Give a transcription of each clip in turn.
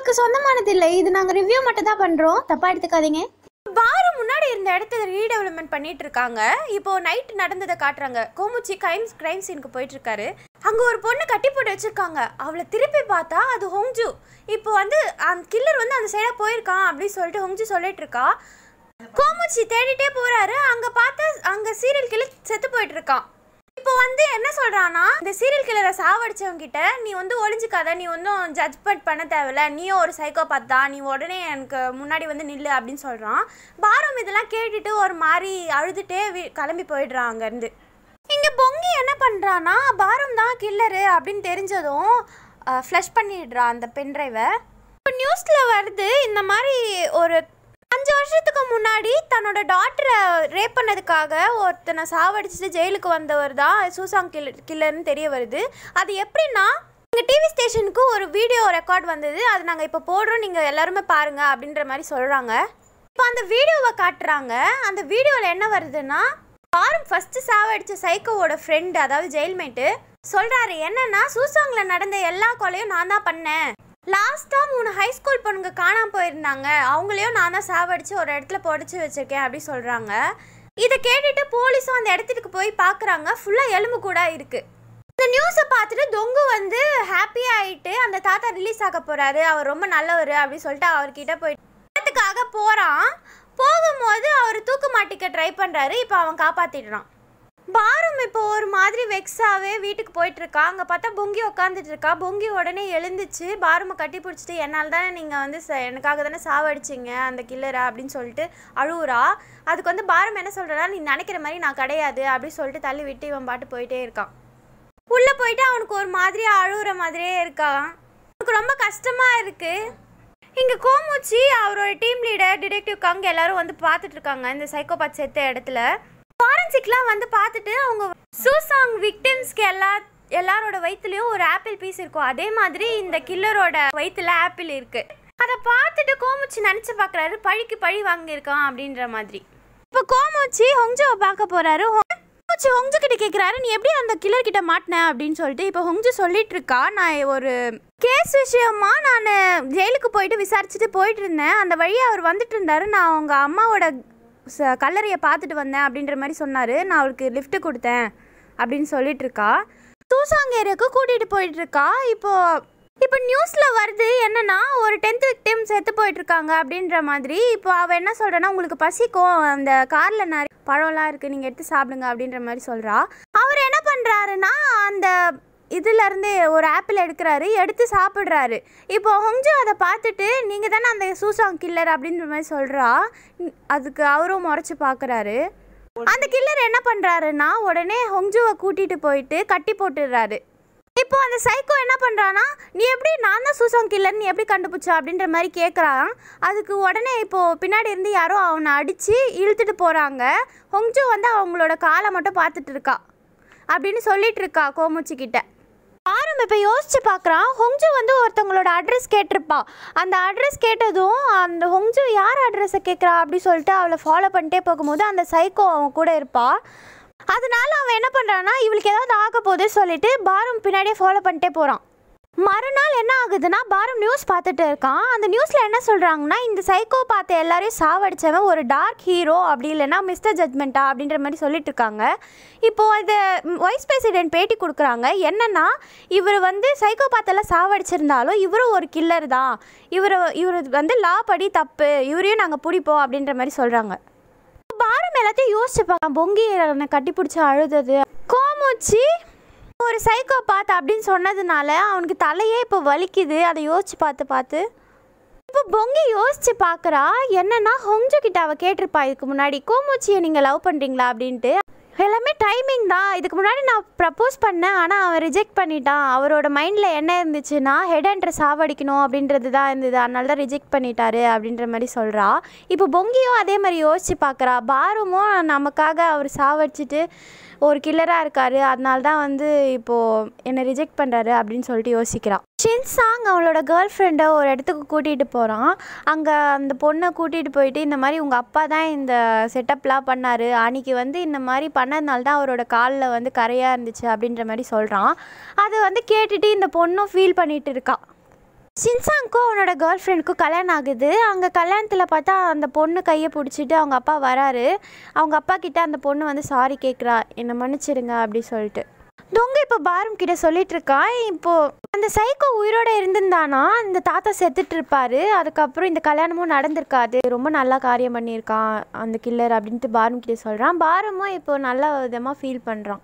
எங்களுக்கு சொந்தமானது இல்லை இது நாங்கள் ரிவ்யூ மட்டும் தான் பண்ணுறோம் தப்பாக எடுத்துக்காதீங்க பாரு முன்னாடி இருந்த இடத்த ரீடெவலப்மெண்ட் பண்ணிட்டு இருக்காங்க இப்போ நைட் நடந்ததை காட்டுறாங்க கோமுச்சி கிரைம் கிரைம் சீனுக்கு போயிட்டு இருக்காரு அங்க ஒரு பொண்ணு கட்டி போட்டு வச்சிருக்காங்க அவளை திருப்பி பார்த்தா அது ஹொங்ஜு இப்போ வந்து அந்த கில்லர் வந்து அந்த சைடா போயிருக்கான் அப்படின்னு சொல்லிட்டு ஹொங்ஜு சொல்லிட்டு இருக்கா கோமுச்சி தேடிட்டே போறாரு அங்க பார்த்தா அங்க சீரியல் கில்லர் செத்து போயிட்டு இருக்கான் இப்போ வந்து என்ன சொல்றானா இந்த சீரியல் கில்லரை சாவடிச்சவங்க கிட்ட நீ வந்து ஒளிஞ்சுக்காத நீ ஒன்றும் ஜட்ஜ்மெண்ட் பண்ண தேவையில்ல நீயும் ஒரு சைக்கோபாத் தான் நீ உடனே எனக்கு முன்னாடி வந்து நில்லு அப்படின்னு சொல்றான் பாரம் இதெல்லாம் கேட்டுட்டு ஒரு மாதிரி அழுதுட்டே வீ- கிளம்பி போயிடுறான் அங்கேருந்து இங்கே பொங்கி என்ன பண்ணுறான்னா பாரம் தான் கில்லரு அப்படின்னு தெரிஞ்சதும் ஃப்ளஷ் பண்ணிடுறான் அந்த பென்ட்ரைவை இப்போ நியூஸில் வருது இந்த மாதிரி ஒரு அஞ்சு வருஷத்துக்கு முன்னாடி தன்னோட டாட்டரை ரேப் பண்ணதுக்காக ஒருத்தனை சாவடிச்சுட்டு ஜெயிலுக்கு வந்தவர் தான் சூசாங் கில்லர் கில்லர்னு தெரிய வருது அது எப்படின்னா எங்கள் டிவி ஸ்டேஷனுக்கு ஒரு வீடியோ ரெக்கார்ட் வந்தது அது நாங்கள் இப்போ போடுறோம் நீங்கள் எல்லாருமே பாருங்க அப்படின்ற மாதிரி சொல்கிறாங்க இப்போ அந்த வீடியோவை காட்டுறாங்க அந்த வீடியோவில் என்ன வருதுன்னா ஆரம் ஃபஸ்ட்டு சாவடிச்ச சைக்கோவோட ஃப்ரெண்டு அதாவது ஜெயில்மேட்டு சொல்கிறாரு என்னன்னா சூசாங்கில் நடந்த எல்லா கொலையும் நான் தான் பண்ணேன் லாஸ்ட்டாக மூணு ஹை ஸ்கூல் பொண்ணுங்க காணாமல் போயிருந்தாங்க அவங்களையும் நான் தான் சாவடிச்சு ஒரு இடத்துல புடச்சி வச்சிருக்கேன் அப்படி சொல்கிறாங்க இதை கேட்டுட்டு போலீஸும் அந்த இடத்துக்கு போய் பார்க்குறாங்க ஃபுல்லாக எலும்பு கூட இருக்குது இந்த நியூஸை பார்த்துட்டு தொங்கு வந்து ஹாப்பி ஆயிட்டு அந்த தாத்தா ரிலீஸ் ஆக போறாரு அவர் ரொம்ப நல்லவர் அப்படின்னு சொல்லிட்டு அவர்கிட்ட போயிட்டு இடத்துக்காக போறான் போகும்போது அவர் தூக்கு மாட்டிக்க ட்ரை பண்றாரு இப்போ அவன் காப்பாத்திடுறான் பாரும் இப்போ ஒரு மாதிரி வெக்ஸாவே வீட்டுக்கு போயிட்டு இருக்கா அங்கே பார்த்தா பொங்கி உட்காந்துட்டு இருக்கா பொங்கி உடனே எழுந்துச்சு பாருமை கட்டி பிடிச்சிட்டு என்னால் தானே நீங்கள் வந்து ச- எனக்காக தானே சாவடிச்சிங்க அந்த கில்லரை அப்படின்னு சொல்லிட்டு அழுவுறா அதுக்கு வந்து பாரம் என்ன சொல்கிறா நீ நினைக்கிற மாதிரி நான் கிடையாது அப்படின்னு சொல்லிட்டு தள்ளி விட்டு இவன் பாட்டு போயிட்டே இருக்கான் உள்ளே போயிட்டு அவனுக்கு ஒரு மாதிரி அழுகுற மாதிரியே இருக்கான் அவனுக்கு ரொம்ப கஷ்டமாக இருக்கு இங்கே கோமுச்சி அவரோட டீம் லீடர் டிடெக்டிவ் கங் எல்லாரும் வந்து பார்த்துட்டு இருக்காங்க இந்த சைக்கோபாத் செத்த இடத்துல ஃபாரன்சிக்லாம் வந்து பார்த்துட்டு அவங்க சூசாங் விக்டிம்ஸ்க்கு எல்லா எல்லாரோட வயிற்றுலையும் ஒரு ஆப்பிள் பீஸ் இருக்கும் அதே மாதிரி இந்த கில்லரோட வயிற்றுல ஆப்பிள் இருக்கு அதை பார்த்துட்டு கோமுச்சி நினச்சி பார்க்குறாரு பழிக்கு பழி வாங்கியிருக்கான் அப்படின்ற மாதிரி இப்போ கோமுச்சி ஹொங்ஜோவை பார்க்க போறாரு ஹொங்ஜு ஹொங்ஜு கிட்ட கேட்குறாரு நீ எப்படி அந்த கில்லர் கிட்ட மாட்டின அப்படின்னு சொல்லிட்டு இப்போ ஹொங்ஜு சொல்லிட்டு இருக்கா நான் ஒரு கேஸ் விஷயமா நான் ஜெயிலுக்கு போயிட்டு விசாரிச்சுட்டு போயிட்டு இருந்தேன் அந்த வழியா அவர் வந்துட்டு இருந்தாரு நான் அவங்க அம்மாவோட ச- கல்லறையை பார்த்துட்டு வந்தேன் அப்படின்ற மாதிரி சொன்னார் நான் அவருக்கு லிஃப்ட் கொடுத்தேன் அப்படின்னு சொல்லிட்டு இருக்கா தூசாங் ஏரியாவுக்கு கூட்டிகிட்டு போயிட்டு இருக்கா இப்போ இப்போ நியூஸில் வருது என்னன்னா ஒரு டென்த் விக்டிம் செத்து போயிட்டு இருக்காங்க அப்படின்ற மாதிரி இப்போ அவள் என்ன சொல்கிறேன்னா உங்களுக்கு பசிக்கும் அந்த காரில் நிறைய பழம்லாம் இருக்குது நீங்கள் எடுத்து சாப்பிடுங்க அப்படின்ற மாதிரி சொல்கிறா அவர் என்ன பண்ணுறாருன்னா அந்த இதுல இருந்து ஒரு ஆப்பிள் எடுக்கிறாரு எடுத்து சாப்பிட்றாரு இப்போ ஹொங்ஜு அதை பார்த்துட்டு நீங்கள் தானே அந்த சூசாங் கில்லர் அப்படின்ற மாதிரி சொல்கிறா அதுக்கு அவரும் முறைச்சி பார்க்குறாரு அந்த கில்லர் என்ன பண்ணுறாருன்னா உடனே ஹொங்ஜுவை கூட்டிகிட்டு போயிட்டு கட்டி போட்டுடுறாரு இப்போ அந்த சைக்கோ என்ன பண்ணுறான்னா நீ எப்படி நான் தான் சூசாங் கில்லர் நீ எப்படி கண்டுபிடிச்சா அப்படின்ற மாதிரி கேட்குறான் அதுக்கு உடனே இப்போது பின்னாடி இருந்து யாரோ அவனை அடித்து இழுத்துட்டு போகிறாங்க ஹொங்ஜு வந்து அவங்களோட காலை மட்டும் பார்த்துட்டு இருக்கா அப்படின்னு சொல்லிட்டு இருக்கா கோமுச்சி கிட்ட ஆரம் இப்போ யோசிச்சு பார்க்குறான் ஹொங்ஜு வந்து ஒருத்தவங்களோட அட்ரஸ் கேட்டிருப்பா அந்த அட்ரஸ் கேட்டதும் அந்த ஹொங்ஜு யார் அட்ரஸை கேட்குறா அப்படி சொல்லிட்டு அவளை ஃபாலோ பண்ணிட்டே போகும்போது அந்த சைக்கோ அவன் கூட இருப்பா அதனால அவன் என்ன பண்ணுறான்னா இவளுக்கு ஏதாவது ஆக போகுது சொல்லிட்டு பாரம் பின்னாடியே ஃபாலோ பண்ணிட்டே போகிறான் மறுநாள் என்ன ஆகுதுன்னா பாரம் நியூஸ் பார்த்துட்டு இருக்கான் அந்த நியூஸில் என்ன சொல்கிறாங்கன்னா இந்த சைக்கோ பார்த்த எல்லாரையும் சாவடிச்சவன் ஒரு டார்க் ஹீரோ அப்படி இல்லைன்னா மிஸ்டர் ஜட்மெண்ட்டா அப்படின்ற மாதிரி சொல்லிட்டு இருக்காங்க இப்போது இது வைஸ் பிரசிடென்ட் பேட்டி கொடுக்குறாங்க என்னன்னா இவர் வந்து சைக்கோ பார்த்தெல்லாம் சாவடிச்சிருந்தாலும் இவரும் ஒரு கில்லர் தான் இவர் இவர் வந்து லா படி தப்பு இவரையும் நாங்கள் பிடிப்போம் அப்படின்ற மாதிரி சொல்கிறாங்க பாரம் எல்லாத்தையும் யோசிச்சு பார்க்கலாம் பொங்கி என்னை கட்டி பிடிச்சி அழுதது கோமுச்சி ஒரு சைக்கோ பார்த்து அப்படின்னு சொன்னதுனால அவனுக்கு தலையே இப்போ வலிக்குது அதை யோசிச்சு பார்த்து பார்த்து இப்போ பொங்கி யோசிச்சு பார்க்குறா என்னன்னா ஹொங்ஜு கிட்ட அவ கேட்டிருப்பா இதுக்கு முன்னாடி கோமுச்சியை நீங்கள் லவ் பண்ணுறீங்களா அப்படின்ட்டு எல்லாமே டைமிங் தான் இதுக்கு முன்னாடி நான் ப்ரப்போஸ் பண்ணேன் ஆனால் அவன் ரிஜெக்ட் பண்ணிட்டான் அவரோட மைண்டில் என்ன இருந்துச்சுன்னா ஹெட் அண்ட் சாவடிக்கணும் அப்படின்றது தான் இருந்தது அதனால தான் ரிஜெக்ட் பண்ணிட்டாரு அப்படின்ற மாதிரி சொல்கிறா இப்போ பொங்கியும் அதே மாதிரி யோசிச்சு பார்க்குறா பாருமும் நமக்காக அவர் சாவடிச்சிட்டு ஒரு கில்லராக இருக்காரு அதனால தான் வந்து இப்போது என்னை ரிஜெக்ட் பண்ணுறாரு அப்படின்னு சொல்லிட்டு யோசிக்கிறான் ஷின்சாங் அவளோட கேர்ள் ஃப்ரெண்டை ஒரு இடத்துக்கு கூட்டிகிட்டு போகிறான் அங்கே அந்த பொண்ணை கூட்டிகிட்டு போயிட்டு இந்த மாதிரி உங்கள் அப்பா தான் இந்த செட்டப்லாம் பண்ணார் அன்றைக்கி வந்து இந்த மாதிரி பண்ணதுனால தான் அவரோட காலில் வந்து கரையாக இருந்துச்சு அப்படின்ற மாதிரி சொல்கிறான் அதை வந்து கேட்டுட்டு இந்த பொண்ணும் ஃபீல் பண்ணிட்டு இருக்கா சின்சாங்க்கும் அவனோட கேர்ள் ஃப்ரெண்டுக்கும் கல்யாணம் ஆகுது அங்கே கல்யாணத்தில் பார்த்தா அந்த பொண்ணு கையை பிடிச்சிட்டு அவங்க அப்பா வராரு அவங்க அப்பா கிட்ட அந்த பொண்ணு வந்து சாரி கேட்குறா என்னை மன்னிச்சிடுங்க அப்படி சொல்லிட்டு தொங்க இப்போ பாரம் கிட்ட சொல்லிட்டு இருக்கான் இப்போ அந்த சைக்கோ உயிரோட இருந்திருந்தானா இந்த தாத்தா செத்துட்டு இருப்பாரு அதுக்கப்புறம் இந்த கல்யாணமும் நடந்திருக்காது ரொம்ப நல்லா காரியம் பண்ணியிருக்கான் அந்த கில்லர் அப்படின்ட்டு பாரம் கிட்ட சொல்கிறான் பாரமும் இப்போ நல்ல விதமாக ஃபீல் பண்ணுறான்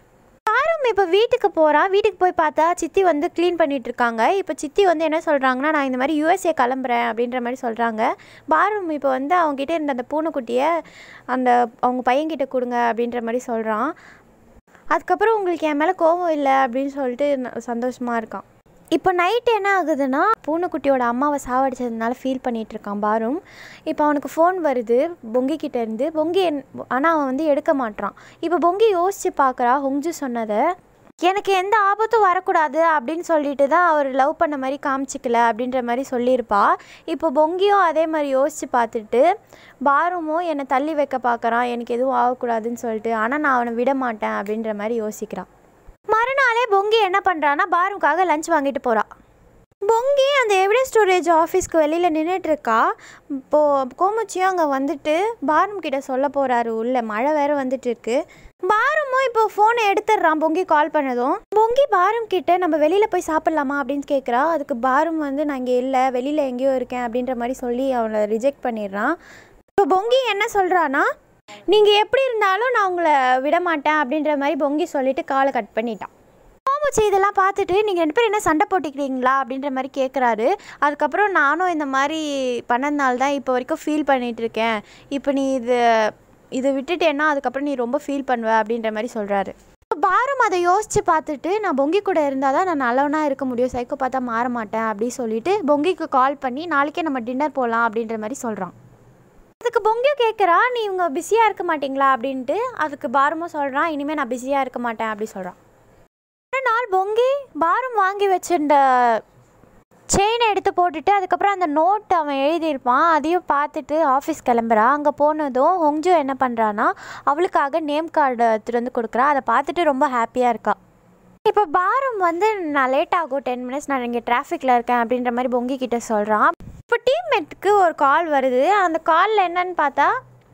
பாரும் இப்போ வீட்டுக்கு போகிறான் வீட்டுக்கு போய் பார்த்தா சித்தி வந்து க்ளீன் பண்ணிட்டு இருக்காங்க இப்போ சித்தி வந்து என்ன சொல்கிறாங்கன்னா நான் இந்த மாதிரி யூஎஸ்ஏ கிளம்புறேன் அப்படின்ற மாதிரி சொல்கிறாங்க பாரும் இப்போ வந்து அவங்ககிட்ட இருந்த அந்த பூனைக்குட்டியை அந்த அவங்க பையன்கிட்ட கொடுங்க அப்படின்ற மாதிரி சொல்கிறான் அதுக்கப்புறம் உங்களுக்கு என் மேலே கோவம் இல்லை அப்படின்னு சொல்லிட்டு ந- சந்தோஷமா இருக்கான் இப்போ நைட் என்ன ஆகுதுன்னா பூனைக்குட்டியோட அம்மாவை சாவடிச்சதுனால ஃபீல் பண்ணிட்டு இருக்கான் பாரும் இப்போ அவனுக்கு ஃபோன் வருது பொங்கி கிட்ட இருந்து பொங்கி ஆனால் அவன் வந்து எடுக்க மாட்றான் இப்போ பொங்கி யோசிச்சு பார்க்குறா ஹொங்ஜு சொன்னதை எனக்கு எந்த ஆபத்தும் வரக்கூடாது அப்படின்னு சொல்லிட்டு தான் அவர் லவ் பண்ண மாதிரி காமிச்சிக்கல அப்படின்ற மாதிரி சொல்லியிருப்பா இப்போ பொங்கியும் அதே மாதிரி யோசிச்சு பார்த்துட்டு பாருமும் என்னை தள்ளி வைக்க பார்க்குறான் எனக்கு எதுவும் ஆகக்கூடாதுன்னு சொல்லிட்டு ஆனால் நான் அவனை விட மாட்டேன் அப்படின்ற மாதிரி யோசிக்கிறான் மறுநாளே பொங்கி என்ன பண்ணுறான்னா பாருக்காக லஞ்ச் வாங்கிட்டு போகிறா பொங்கி அந்த எவிடன்ஸ் ஸ்டோரேஜ் ஆஃபீஸ்க்கு வெளியில் நின்றுட்டுருக்கா இப்போது கோமுச்சியும் அங்கே வந்துட்டு பாரும் கிட்ட சொல்ல போகிறாரு உள்ள மழை வேற வந்துட்டு இருக்கு பாரமும் இப்போ ஃபோனை எடுத்துடுறான் பொங்கி கால் பண்ணதும் பொங்கி பாரும் கிட்ட நம்ம வெளியில் போய் சாப்பிட்லாமா அப்படின்னு கேட்குறா அதுக்கு பாரும் வந்து நான் இங்கே இல்லை வெளியில் எங்கேயோ இருக்கேன் அப்படின்ற மாதிரி சொல்லி அவனை ரிஜெக்ட் பண்ணிடுறான் இப்போ பொங்கி என்ன சொல்கிறான்னா நீங்கள் எப்படி இருந்தாலும் நான் உங்களை விட மாட்டேன் அப்படின்ற மாதிரி பொங்கி சொல்லிட்டு காலை கட் பண்ணிட்டான் கோமுச்சி இதெல்லாம் பார்த்துட்டு நீங்கள் ரெண்டு பேரும் என்ன சண்டை போட்டுக்கிறீங்களா அப்படின்ற மாதிரி கேட்குறாரு அதுக்கப்புறம் நானும் இந்த மாதிரி பண்ணதுனால தான் இப்போ வரைக்கும் ஃபீல் பண்ணிட்டு இருக்கேன் இப்போ நீ இது இதை விட்டுட்டேன்னா அதுக்கப்புறம் நீ ரொம்ப ஃபீல் பண்ணுவ அப்படின்ற மாதிரி சொல்கிறாரு பாரம் அதை யோசித்து பார்த்துட்டு நான் பொங்கி கூட இருந்தால் தான் நான் நல்லவனாக இருக்க முடியும் சைக்கோ பார்த்தா மாற மாட்டேன் அப்படின்னு சொல்லிட்டு பொங்கிக்கு கால் பண்ணி நாளைக்கே நம்ம டின்னர் போகலாம் அப்படின்ற மாதிரி சொல்கிறான் அதுக்கு பொங்கியும் கேட்குறா நீ இவங்க பிஸியாக இருக்க மாட்டீங்களா அப்படின்ட்டு அதுக்கு பாரமும் சொல்கிறான் இனிமேல் நான் பிஸியாக இருக்க மாட்டேன் அப்படி சொல்கிறான் ஒரு நாள் பொங்கி பாரம் வாங்கி வச்சிருந்த செயினை எடுத்து போட்டுட்டு அதுக்கப்புறம் அந்த நோட் அவன் எழுதியிருப்பான் அதையும் பார்த்துட்டு ஆஃபீஸ் கிளம்புறா அங்கே போனதும் ஹொங்ஜு என்ன பண்ணுறான்னா அவளுக்காக நேம் கார்டு எடுத்துகிட்டு வந்து கொடுக்குறா அதை பார்த்துட்டு ரொம்ப ஹாப்பியாக இருக்கா இப்போ பாரம் வந்து நான் லேட் ஆகும் டென் மினிட்ஸ் நான் இங்கே டிராஃபிக்கில் இருக்கேன் அப்படின்ற மாதிரி பொங்கி கிட்ட சொல்கிறான் இப்போ டீம்மேட்டுக்கு ஒரு கால் வருது அந்த காலில் என்னன்னு பார்த்தா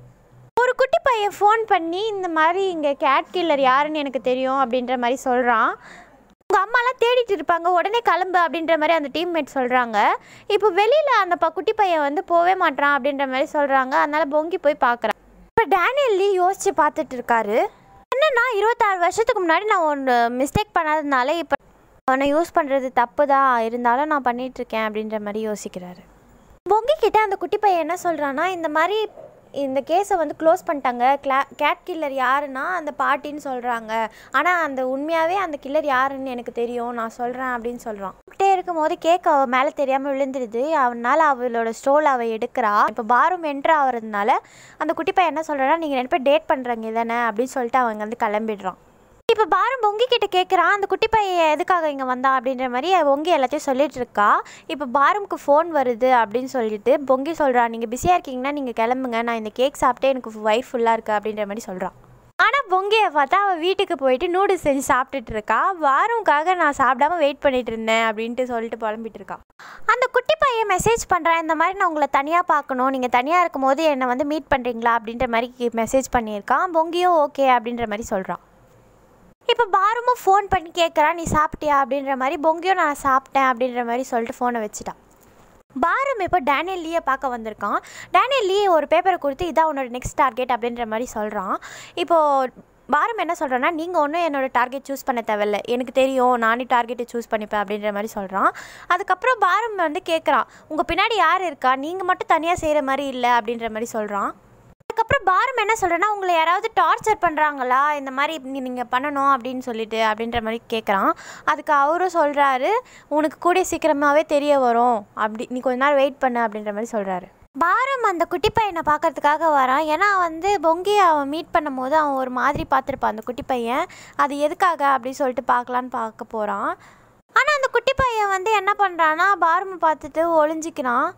ஒரு குட்டி பையன் ஃபோன் பண்ணி இந்த மாதிரி இங்கே கேட் கில்லர் யாருன்னு எனக்கு தெரியும் அப்படின்ற மாதிரி சொல்கிறான் உங்கள் அம்மாலாம் தேடிட்டு இருப்பாங்க உடனே கிளம்பு அப்படின்ற மாதிரி அந்த டீம்மேட் சொல்கிறாங்க இப்போ வெளியில் அந்த ப குட்டி பையன் வந்து போவே மாட்றான் அப்படின்ற மாதிரி சொல்கிறாங்க அதனால பொங்கி போய் பார்க்குறான் இப்போ டேனியல் லீ யோசித்து பார்த்துட்டு இருக்காரு என்னன்னா இருபத்தாறு வருஷத்துக்கு முன்னாடி நான் ஒன்று மிஸ்டேக் பண்ணாததுனால இப்போ அவனை யூஸ் பண்ணுறது தப்பு தான் இருந்தாலும் நான் பண்ணிட்டு இருக்கேன் அப்படின்ற மாதிரி யோசிக்கிறாரு பொங்கி கிட்ட அந்த குட்டி பையன் என்ன சொல்கிறான்னா இந்த மாதிரி இந்த கேஸை வந்து க்ளோஸ் பண்ணிட்டாங்க கிளா கேட் கில்லர் யாருன்னா அந்த பாட்டின்னு சொல்கிறாங்க ஆனால் அந்த உண்மையாகவே அந்த கில்லர் யாருன்னு எனக்கு தெரியும் நான் சொல்கிறேன் அப்படின்னு சொல்கிறான் கிட்டே இருக்கும்போது கேக் அவள் மேலே தெரியாமல் விழுந்துடுது அவனால் அவளோட ஸ்டோல் அவள் எடுக்கிறா இப்போ பாரும் என்ட்ரு ஆகிறதுனால அந்த குட்டி பையன் என்ன சொல்கிறான்னா நீங்கள் ரெண்டு பேர் டேட் பண்ணுறீங்க தானே அப்படின்னு சொல்லிட்டு அவங்க வந்து கிளம்பிடுறான் இப்போ பாரம் பொங்கி கிட்ட கேட்குறான் அந்த குட்டி பையன் எதுக்காக இங்கே வந்தா அப்படின்ற மாதிரி பொங்கி எல்லாத்தையும் சொல்லிட்டு இருக்கா இப்போ பாரமுக்கு ஃபோன் வருது அப்படின்னு சொல்லிட்டு பொங்கி சொல்கிறா நீங்கள் பிஸியாக இருக்கீங்கன்னா நீங்கள் கிளம்புங்க நான் இந்த கேக் சாப்பிட்டே எனக்கு வயிறு ஃபுல்லாக இருக்கு அப்படின்ற மாதிரி சொல்கிறான் ஆனால் பொங்கியை பார்த்தா அவள் வீட்டுக்கு போயிட்டு நூடுல்ஸ் செஞ்சு சாப்பிட்டுட்டு இருக்கா வாரமுக்காக நான் சாப்பிடாம வெயிட் பண்ணிட்டு இருந்தேன் அப்படின்ட்டு சொல்லிட்டு புலம்பிட்டு இருக்கா அந்த குட்டி பையன் மெசேஜ் பண்ணுறான் இந்த மாதிரி நான் உங்களை தனியாக பார்க்கணும் நீங்கள் தனியாக இருக்கும்போது என்னை வந்து மீட் பண்ணுறீங்களா அப்படின்ற மாதிரி மெசேஜ் பண்ணியிருக்கான் பொங்கியும் ஓகே அப்படின்ற மாதிரி சொல்கிறான் இப்போ பாரமும் ஃபோன் பண்ணி கேட்குறான் நீ சாப்பிட்டியா அப்படின்ற மாதிரி பொங்கியும் நான் சாப்பிட்டேன் அப்படின்ற மாதிரி சொல்லிட்டு ஃபோனை வச்சுட்டான் பாரம் இப்போ டேனியல் லீயை பார்க்க வந்திருக்கான் டேனியல் லீ ஒரு பேப்பரை கொடுத்து இதான் உன்னோட நெக்ஸ்ட் டார்கெட் அப்படின்ற மாதிரி சொல்கிறான் இப்போது பாரம் என்ன சொல்கிறேன்னா நீங்கள் ஒன்றும் என்னோட டார்கெட் சூஸ் பண்ண தேவையில்ல எனக்கு தெரியும் நானே டார்கெட்டை சூஸ் பண்ணிப்பேன் அப்படின்ற மாதிரி சொல்கிறான் அதுக்கப்புறம் பாரம் வந்து கேட்குறான் உங்கள் பின்னாடி யார் இருக்கா நீங்கள் மட்டும் தனியாக செய்கிற மாதிரி இல்லை அப்படின்ற மாதிரி சொல்கிறான் அதுக்கப்புறம் பாரம் என்ன சொல்கிறேன்னா உங்களை யாராவது டார்ச்சர் பண்ணுறாங்களா இந்த மாதிரி நீங்கள் பண்ணணும் அப்படின்னு சொல்லிட்டு அப்படின்ற மாதிரி கேட்குறான் அதுக்கு அவரும் சொல்கிறாரு உனக்கு கூடிய சீக்கிரமாகவே தெரிய வரும் அப்படி நீ கொஞ்ச நேரம் வெயிட் பண்ணு அப்படின்ற மாதிரி சொல்கிறாரு பாரம் அந்த குட்டி பையனை பார்க்கறதுக்காக வரான் ஏன்னா வந்து பொங்கி அவன் மீட் பண்ணும்போது அவன் ஒரு மாதிரி பார்த்துருப்பான் அந்த குட்டி பையன் அது எதுக்காக அப்படின்னு சொல்லிட்டு பார்க்கலான்னு பார்க்க போகிறான் ஆனால் அந்த குட்டி பையன் வந்து என்ன பண்ணுறான்னா பாரமை பார்த்துட்டு ஒளிஞ்சிக்கிறான்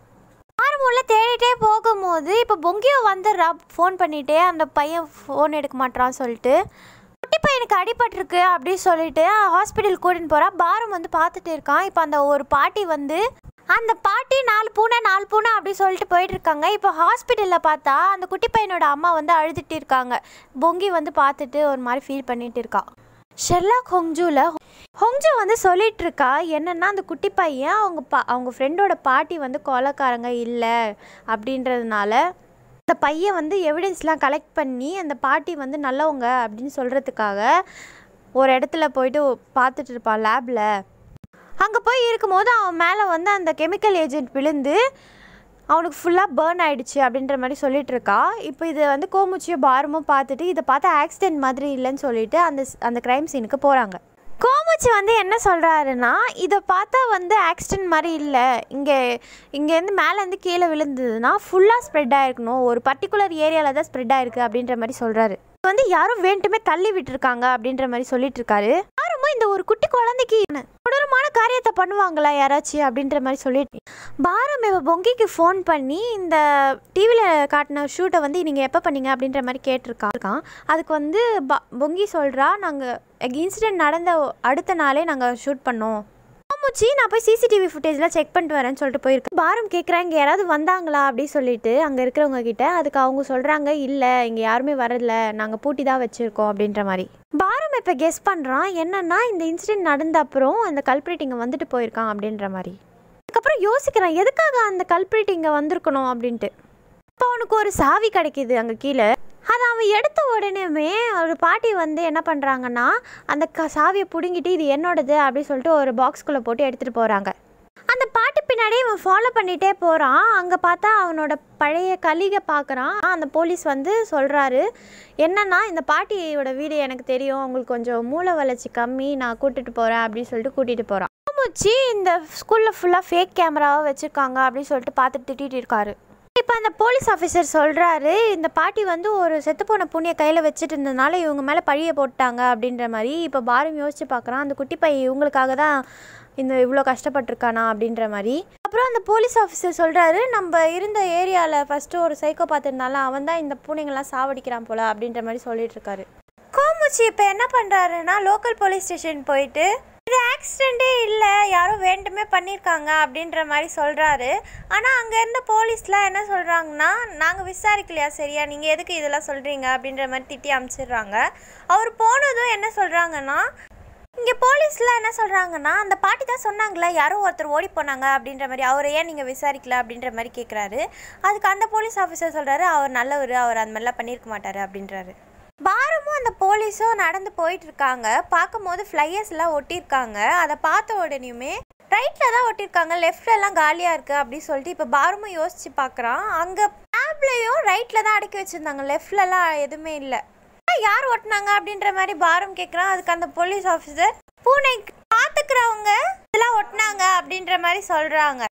யாரும் உள்ள தேடிட்டே போகும்போது இப்போ பொங்கியோ வந்துடுறா ஃபோன் பண்ணிட்டே அந்த பையன் ஃபோன் எடுக்க மாட்டான்னு சொல்லிட்டு குட்டி குட்டி பையனுக்கு அடிபட்டிருக்கு அப்படின்னு சொல்லிட்டு ஹாஸ்பிட்டல் கூட்டின்னு போறா பாரம் வந்து பார்த்துட்டு இருக்கான் இப்போ அந்த ஒரு பாட்டி வந்து அந்த பாட்டி நாலு பூனை நாலு பூனை அப்படி சொல்லிட்டு போயிட்டு இருக்காங்க இப்போ ஹாஸ்பிட்டலில் பார்த்தா அந்த குட்டி பையனோட அம்மா வந்து அழுதுட்டு இருக்காங்க பொங்கி வந்து பார்த்துட்டு ஒரு மாதிரி ஃபீல் பண்ணிட்டு இருக்கா ஷெர்லாக் ஹொங்ஜூவில் ஹொங்ஜு வந்து சொல்லிட்டு இருக்கா என்னன்னா அந்த குட்டி பையன் அவங்க பா அவங்க ஃப்ரெண்டோட பாட்டி வந்து கொலைக்காரங்க இல்லை அப்படின்றதுனால அந்த பையன் வந்து எவிடன்ஸ்லாம் கலெக்ட் பண்ணி அந்த பாட்டி வந்து நல்லவங்க அப்படின்னு சொல்கிறதுக்காக ஒரு இடத்துல போயிட்டு பார்த்துட்டு இருப்பான் லேபில் அங்கே போய் இருக்கும்போது அவன் மேலே வந்து அந்த கெமிக்கல் ஏஜென்ட் விழுந்து அவனுக்கு ஃபுல்லாக பேர்ன் ஆயிடுச்சு அப்படின்ற மாதிரி சொல்லிட்டு இருக்கா இப்போ இது வந்து கோமுச்சியும் பாரமும் பார்த்துட்டு இதை பார்த்தா ஆக்சிடென்ட் மாதிரி இல்லைன்னு சொல்லிட்டு அந்த அந்த க்ரைம் சீனுக்கு போகிறாங்க கோமுச்சி வந்து என்ன சொல்கிறாருன்னா இதை பார்த்தா வந்து ஆக்சிடென்ட் மாதிரி இல்லை இங்கே இங்கேருந்து மேலேருந்து கீழே விழுந்ததுன்னா ஃபுல்லாக ஸ்ப்ரெட் ஆயிருக்கணும் ஒரு பர்டிகுலர் ஏரியாவில் தான் ஸ்ப்ரெட் ஆயிருக்கு அப்படின்ற மாதிரி சொல்கிறாரு வந்து யாரும் வேண்டுமே தள்ளி விட்டுருக்காங்க அப்படின்ற மாதிரி சொல்லிட்டு இருக்காரு யாருமோ இந்த ஒரு குட்டி குழந்தைக்கு கொடூரமான காரியத்தை பண்ணுவாங்களா யாராச்சும் அப்படின்ற மாதிரி சொல்லிட்டு பாரம் இவ பொங்கிக்கு ஃபோன் பண்ணி இந்த டிவியில் காட்டின ஷூட்டை வந்து நீங்கள் எப்போ பண்ணீங்க அப்படின்ற மாதிரி கேட்டிருக்கான் அதுக்கு வந்து ப பொங்கி சொல்கிறா நாங்கள் இன்சிடென்ட் நடந்த அடுத்த நாளே நாங்கள் ஷூட் பண்ணோம் ஆமாச்சி நான் போய் சிசிடிவி ஃபுட்டேஜ்லாம் செக் பண்ணிட்டு வரேன்னு சொல்லிட்டு போயிருக்கேன் பாரம் கேட்குறேன் இங்கே யாராவது வந்தாங்களா அப்படி சொல்லிட்டு அங்கே இருக்கிறவங்க கிட்ட அதுக்கு அவங்க சொல்கிறாங்க இல்லை இங்கே யாருமே வரல நாங்கள் பூட்டி தான் வச்சுருக்கோம் அப்படின்ற மாதிரி பாரம் இப்போ கெஸ் பண்ணுறான் என்னன்னா இந்த இன்சிடென்ட் நடந்த அப்புறம் அந்த கல்பிரேட் இங்கே வந்துட்டு போயிருக்கான் அப்படின்ற மாதிரி அதுக்கப்புறம் யோசிக்கிறான் எதுக்காக அந்த கல்பிரேட் இங்கே வந்திருக்கணும் அப்படின்ட்டு இப்போ அவனுக்கு ஒரு சாவி கிடைக்கிது அங்கே கீழே அதை அவன் எடுத்த உடனேமே ஒரு பாட்டி வந்து என்ன பண்ணுறாங்கன்னா அந்த க சாவியை பிடுங்கிட்டு இது என்னோடது அப்படின்னு சொல்லிட்டு ஒரு பாக்ஸ்குள்ளே போட்டு எடுத்துகிட்டு போகிறாங்க அந்த பாட்டு பின்னாடியே இவன் ஃபாலோ பண்ணிகிட்டே போகிறான் அங்கே பார்த்தா அவனோட பழைய கலிகை பார்க்குறான் அந்த போலீஸ் வந்து சொல்கிறாரு என்னன்னா இந்த பாட்டியோட வீடு எனக்கு தெரியும் அவங்களுக்கு கொஞ்சம் மூளை வளர்ச்சி கம்மி நான் கூட்டிகிட்டு போகிறேன் அப்படின்னு சொல்லிட்டு கூட்டிகிட்டு போகிறான் மூச்சு இந்த ஸ்கூலில் ஃபுல்லாக ஃபேக் கேமராவை வச்சுருக்காங்க அப்படின்னு சொல்லிட்டு பார்த்துட்டு திட்டிகிட்டு இருக்காரு இப்போ அந்த போலீஸ் ஆஃபீஸர் சொல்கிறாரு இந்த பாட்டி வந்து ஒரு செத்துப்போன புண்ணிய கையில் வச்சுட்டு இருந்ததுனால இவங்க மேலே பழிய போட்டாங்க அப்படின்ற மாதிரி இப்போ பாரம் யோசிச்சு பார்க்குறான் அந்த குட்டி பையன் இவங்களுக்காக தான் இந்த இவ்வளோ கஷ்டப்பட்டிருக்கானா அப்படின்ற மாதிரி அப்புறம் அந்த போலீஸ் ஆஃபீஸர் சொல்கிறாரு நம்ம இருந்த ஏரியாவில் ஃபஸ்ட்டு ஒரு சைக்கோ பார்த்துருந்தாலும் அவன் தான் இந்த பூனைங்கள்லாம் சாவடிக்கிறான் போல அப்படின்ற மாதிரி சொல்லிட்டு இருக்காரு கோமுச்சி இப்போ என்ன பண்ணுறாருன்னா லோக்கல் போலீஸ் ஸ்டேஷன் போயிட்டு இது ஆக்சிடெண்ட்டே இல்லை யாரோ வேண்டுமே பண்ணியிருக்காங்க அப்படின்ற மாதிரி சொல்கிறாரு ஆனால் அங்கே இருந்த போலீஸ்லாம் என்ன சொல்கிறாங்கன்னா நாங்கள் விசாரிக்கலையா சரியா நீங்கள் எதுக்கு இதெல்லாம் சொல்கிறீங்க அப்படின்ற மாதிரி திட்டி அமுச்சிடுறாங்க அவர் போனதும் என்ன சொல்கிறாங்கன்னா இங்கே போலீஸில் என்ன சொல்கிறாங்கன்னா அந்த பாட்டி தான் சொன்னாங்களே யாரோ ஒருத்தர் ஓடி போனாங்க அப்படின்ற மாதிரி அவரை ஏன் நீங்கள் விசாரிக்கல அப்படின்ற மாதிரி கேட்குறாரு அதுக்கு அந்த போலீஸ் ஆஃபீஸர் சொல்கிறாரு அவர் நல்லவர் அவர் அந்த மாதிரிலாம் பண்ணியிருக்க மாட்டார் அப்படின்றாரு பாரமும் அந்த போலீஸும் நடந்து போயிட்டு இருக்காங்க பார்க்கும்போது ஃப்ளையர்ஸ்லாம் ஒட்டியிருக்காங்க அதை பார்த்த உடனேயுமே ரைட்டில் தான் ஒட்டியிருக்காங்க லெஃப்ட்ல எல்லாம் காலியாக இருக்குது அப்படின்னு சொல்லிட்டு இப்போ பாரமும் யோசிச்சு பார்க்குறான் அங்கே டேப்லையும் ரைட்டில் தான் அடக்கி வச்சுருந்தாங்க லெஃப்ட்லலாம் எதுவுமே இல்லை யார் ஒட்டினாங்க அப்படின்ற மாதிரி பாரம் கேட்குறான் அதுக்கு அந்த போலீஸ் ஆஃபீஸர் பூனை பார்த்துக்கிறவங்க இதெல்லாம் ஒட்டினாங்க அப்படின்ற மாதிரி சொல்கிறாங்க